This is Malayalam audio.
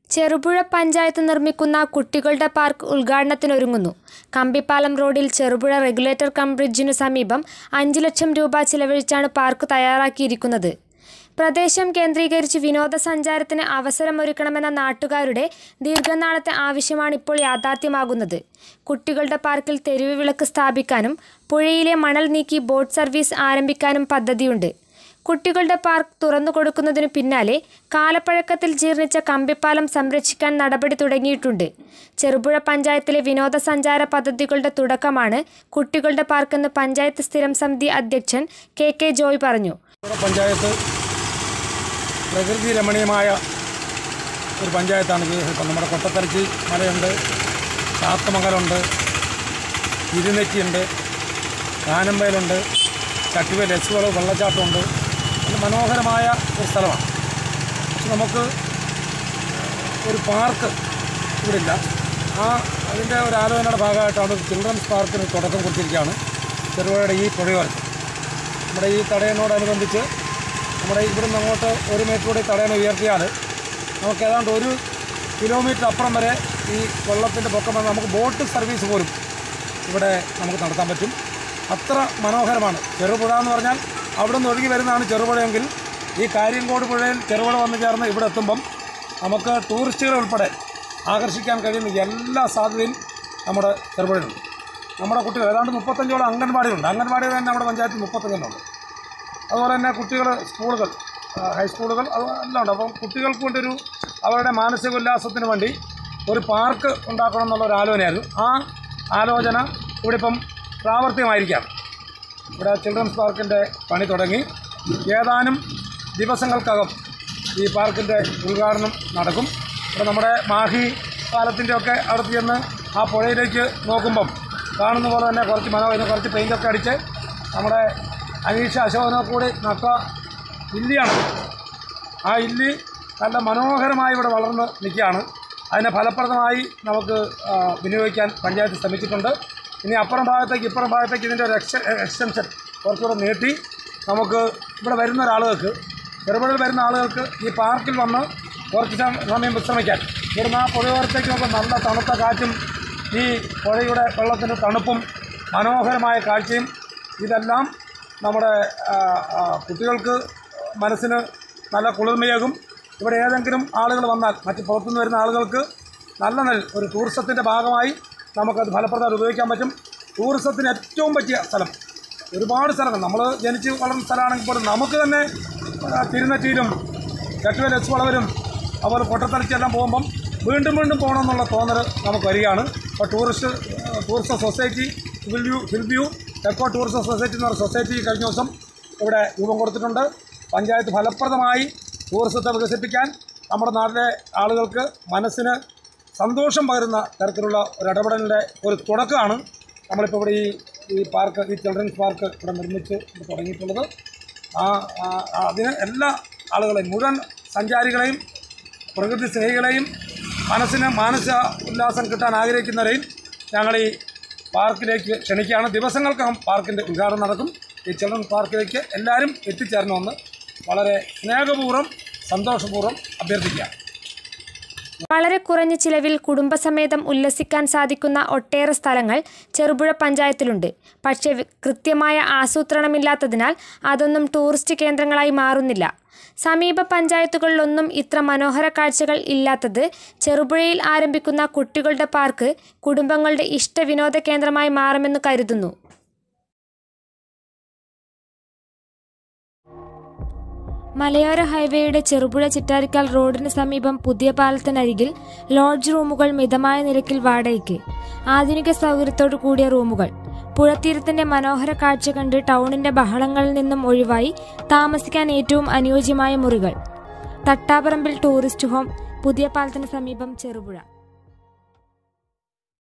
ചെറുപുഴ പഞ്ചായത്ത് നിർമ്മിക്കുന്ന കുട്ടികളുടെ പാർക്ക് ഉദ്ഘാടനത്തിനൊരുങ്ങുന്നു കമ്പിപ്പാലം റോഡിൽ ചെറുപുഴ റെഗുലേറ്റർ കം ബ്രിഡ്ജിനു സമീപം അഞ്ച് ലക്ഷം രൂപ ചിലവഴിച്ചാണ് പാർക്ക് തയ്യാറാക്കിയിരിക്കുന്നത് പ്രദേശം കേന്ദ്രീകരിച്ച് വിനോദസഞ്ചാരത്തിന് അവസരമൊരുക്കണമെന്ന നാട്ടുകാരുടെ ദീർഘനാളത്തെ ആവശ്യമാണ് ഇപ്പോൾ യാഥാർത്ഥ്യമാകുന്നത് കുട്ടികളുടെ പാർക്കിൽ തെരുവ് വിളക്ക് സ്ഥാപിക്കാനും പുഴയിലെ മണൽ നീക്കി ബോട്ട് സർവീസ് ആരംഭിക്കാനും പദ്ധതിയുണ്ട് കുട്ടികളുടെ പാർക്ക് തുറന്നു കൊടുക്കുന്നതിനു പിന്നാലെ കാലപ്പഴക്കത്തിൽ ജീർണിച്ച കമ്പിപ്പാലം സംരക്ഷിക്കാൻ നടപടി തുടങ്ങിയിട്ടുണ്ട് ചെറുപുഴ പഞ്ചായത്തിലെ വിനോദസഞ്ചാര പദ്ധതികളുടെ തുടക്കമാണ് കുട്ടികളുടെ പാർക്കെന്ന് പഞ്ചായത്ത് സ്ഥിരം സമിതി അധ്യക്ഷൻ കെ കെ ജോയ് പറഞ്ഞു ഇവിടെ പഞ്ചായത്ത് പ്രകൃതി രമണീയമായ ഒരു പഞ്ചായത്താണ് ഇത് ഇപ്പം നമ്മുടെ കൊട്ടത്തരച്ചി മലയുണ്ട് ചാത്തമംഗലമുണ്ട് ഇരുനെറ്റിയുണ്ട് കാനമ്പയിലുണ്ട് ചട്ടുവേൽ എസ്വള് വെള്ളച്ചാട്ടമുണ്ട് നല്ല മനോഹരമായ ഒരു സ്ഥലമാണ് പക്ഷെ നമുക്ക് ഒരു പാർക്ക് ഇവിടെ ഇല്ല ആ അതിൻ്റെ ഒരു ആലോചനയുടെ ഭാഗമായിട്ടാണ് ഒരു ചിൽഡ്രൻസ് പാർക്കിന് തുടക്കം കൊടുത്തിരിക്കുകയാണ് ചെറുപുഴയുടെ ഈ പുഴയോരത്ത് നമ്മുടെ ഈ തടയനോടനുബന്ധിച്ച് നമ്മുടെ ഇവിടുന്ന് അങ്ങോട്ട് ഒരു മീറ്റർ കൂടി തടയണ ഉയർത്തിയാൽ നമുക്ക് ഏതാണ്ട് ഒരു കിലോമീറ്റർ അപ്പുറം വരെ ഈ വെള്ളത്തിൻ്റെ പൊക്കം വന്ന് നമുക്ക് ബോട്ട് സർവീസ് പോലും ഇവിടെ നമുക്ക് നടത്താൻ പറ്റും അത്ര മനോഹരമാണ് ചെറുപുഴ എന്ന് പറഞ്ഞാൽ അവിടെ നിന്ന് ഒഴുകി വരുന്നതാണ് ചെറുപുഴയെങ്കിൽ ഈ കാര്യങ്കോട് പുഴയിൽ ചെറുപുഴ വന്ന് ചേർന്ന് ഇവിടെ എത്തുമ്പം നമുക്ക് ടൂറിസ്റ്റുകളെ ഉൾപ്പെടെ ആകർഷിക്കാൻ കഴിയുന്ന എല്ലാ സാധ്യതയും നമ്മുടെ ചെറുപുഴയിലുണ്ട് നമ്മുടെ കുട്ടികൾ ഏതാണ്ട് മുപ്പത്തഞ്ചോളം അംഗൻവാടികളുണ്ട് അംഗൻവാടി തന്നെ നമ്മുടെ പഞ്ചായത്തിൽ മുപ്പത്തഞ്ചെണ്ണമുണ്ട് അതുപോലെ തന്നെ കുട്ടികൾ സ്കൂളുകൾ ആ, ഹൈസ്കൂളുകൾ അത് എല്ലാം ഉണ്ട് അപ്പം കുട്ടികൾക്ക് വേണ്ടൊരു അവരുടെ മാനസിക ഉല്ലാസത്തിന് വേണ്ടി ഒരു പാർക്ക് ഉണ്ടാക്കണം എന്നുള്ള ഒരു ആലോചനയായിരുന്നു ആ ആലോചന ഇവിടെ ഇപ്പം പ്രാവർത്തികമായിരിക്കുകയാണ് ഇവിടെ ചിൽഡ്രൻസ് പാർക്കിൻ്റെ പണി തുടങ്ങി ഏതാനും ദിവസങ്ങൾക്കകം ഈ പാർക്കിൻ്റെ ഉദ്ഘാടനം നടക്കും ഇവിടെ നമ്മുടെ മാഹി പാലത്തിൻ്റെ ഒക്കെ അടുത്ത് ചെന്ന് ആ പുഴയിലേക്ക് നോക്കുമ്പം കാണുന്ന പോലെ തന്നെ കുറച്ച് മനോഹരം കുറച്ച് പെയിൻ്റൊക്കെ അടിച്ച് നമ്മുടെ അനീഷ അശോകനൊക്കെ കൂടി നട്ട ഇല്ലിയാണ് ആ ഇല്ലി നല്ല മനോഹരമായി ഇവിടെ വളർന്ന് നിൽക്കുകയാണ് അതിനെ ഫലപ്രദമായി നമുക്ക് ആ, വിനിയോഗിക്കാൻ പഞ്ചായത്ത് ശ്രമിച്ചിട്ടുണ്ട് ഇനി അപ്പുറം ഭാഗത്തേക്ക് ഇപ്പുറം ഭാഗത്തേക്ക് ഇതിൻ്റെ ഒരു എക്സ്റ്റ എക്സ്റ്റൻഷൻ കുറച്ചുകൂടെ നീട്ടി നമുക്ക് ഇവിടെ വരുന്ന ഒരാളുകൾക്ക് ചെറുപുഴയിൽ വരുന്ന ആളുകൾക്ക് ഈ പാർക്കിൽ വന്ന് കുറച്ച് സം- സമയം വിശ്രമിക്കാൻ ഇവിടുന്ന് ആ പുഴയോരത്തേക്ക് നോക്കുമ്പോൾ നല്ല തണുത്ത കാറ്റും ഈ പുഴയുടെ വെള്ളത്തിൻ്റെ തണുപ്പും മനോഹരമായ കാഴ്ചയും ഇതെല്ലാം നമ്മുടെ ആ, ആ, കുട്ടികൾക്ക് മനസ്സിന് നല്ല കുളിർമയേകും ഇവിടെ ഏതെങ്കിലും ആളുകൾ വന്നാൽ മറ്റ് പുറത്തുനിന്ന് വരുന്ന ആളുകൾക്ക് നല്ല നല്ല ഒരു ടൂറിസത്തിൻ്റെ ഭാഗമായി നമുക്കത് ഫലപ്രദമായി ഉപയോഗിക്കാൻ പറ്റും ടൂറിസത്തിന് ഏറ്റവും പറ്റിയ സ്ഥലം ഒരുപാട് സ്ഥലങ്ങൾ നമ്മൾ ജനിച്ച് വളർന്ന സ്ഥലമാണെങ്കിൽ പോലും നമുക്ക് തന്നെ ആ, തിരുനെറ്റിയിലും ചട്ടുവേൽ എച്ച് വളവരും അതുപോലെ പൊട്ടത്തലച്ചെല്ലാം പോകുമ്പം വീണ്ടും വീണ്ടും പോകണമെന്നുള്ള തോന്നൽ നമുക്ക് വരികയാണ് അപ്പോൾ tourist tourism society hill view hill view eco tourism society എന്ന് പറഞ്ഞ സൊസൈറ്റി കഴിഞ്ഞ ദിവസം ഇവിടെ രൂപം കൊടുത്തിട്ടുണ്ട് പഞ്ചായത്ത് ഫലപ്രദമായി ടൂറിസത്തെ വികസിപ്പിക്കാൻ നമ്മുടെ നാട്ടിലെ ആളുകൾക്ക് മനസ്സിന് സന്തോഷം പകരുന്ന തരത്തിലുള്ള ഒരു ഇടപെടലിൻ്റെ ഒരു തുടക്കമാണ് നമ്മളിപ്പോൾ ഇവിടെ ഈ ഈ പാർക്ക് ഈ ചിൽഡ്രൻസ് പാർക്ക് ഇവിടെ നിർമ്മിച്ച് ഇവിടെ തുടങ്ങിയിട്ടുള്ളത് ആ ആ- ആ അതിന് എല്ലാ ആളുകളെയും മുഴുവൻ സഞ്ചാരികളെയും പ്രകൃതി സ്നേഹികളെയും മനസ്സിന് മാനസിക ഉല്ലാസം കിട്ടാൻ ആഗ്രഹിക്കുന്നവരെയും ഞങ്ങൾ ഈ പാർക്കിലേക്ക് ക്ഷണിക്കുകയാണ് ദിവസങ്ങൾക്കകം പാർക്കിൻ്റെ ഉദ്ഘാടനം നടക്കും ഈ ചിൽഡ്രൻ പാർക്കിലേക്ക് എല്ലാവരും എത്തിച്ചേരണമെന്ന് വളരെ സ്നേഹപൂർവ്വം സന്തോഷപൂർവ്വം അഭ്യർത്ഥിക്കുകയാണ് വളരെ കുറഞ്ഞ ചിലവിൽ കുടുംബസമേതം ഉല്ലസിക്കാൻ സാധിക്കുന്ന ഒട്ടേറെ സ്ഥലങ്ങൾ ചെറുപുഴ പഞ്ചായത്തിലുണ്ട് പക്ഷേ വി- കൃത്യമായ ആസൂത്രണമില്ലാത്തതിനാൽ അതൊന്നും ടൂറിസ്റ്റ് കേന്ദ്രങ്ങളായി മാറുന്നില്ല സമീപ പഞ്ചായത്തുകളിലൊന്നും ഇത്ര മനോഹര കാഴ്ചകൾ ഇല്ലാത്തത് ചെറുപുഴയിൽ ആരംഭിക്കുന്ന കുട്ടികളുടെ പാർക്ക് കുടുംബങ്ങളുടെ ഇഷ്ട വിനോദ കേന്ദ്രമായി മാറുമെന്ന് കരുതുന്നു മലയോര ഹൈവേയുടെ ചെറുപുഴ ചിറ്റാരിക്കാൽ റോഡിന് സമീപം പുതിയ പാലത്തിനരികിൽ ലോഡ്ജ് റൂമുകൾ മിതമായ നിരക്കിൽ വാടകയ്ക്ക് ആധുനിക സൗകര്യത്തോടു കൂടിയ റൂമുകൾ പുഴത്തീരത്തിന്റെ മനോഹര കാഴ്ച കണ്ട് ടൗണിന്റെ ബഹളങ്ങളിൽ നിന്നും ഒഴിവായി താമസിക്കാൻ ഏറ്റവും അനുയോജ്യമായ മുറികൾ തട്ടാപറമ്പിൽ ടൂറിസ്റ്റ് ഹോം പുതിയ പാലത്തിന് സമീപം ചെറുപുഴ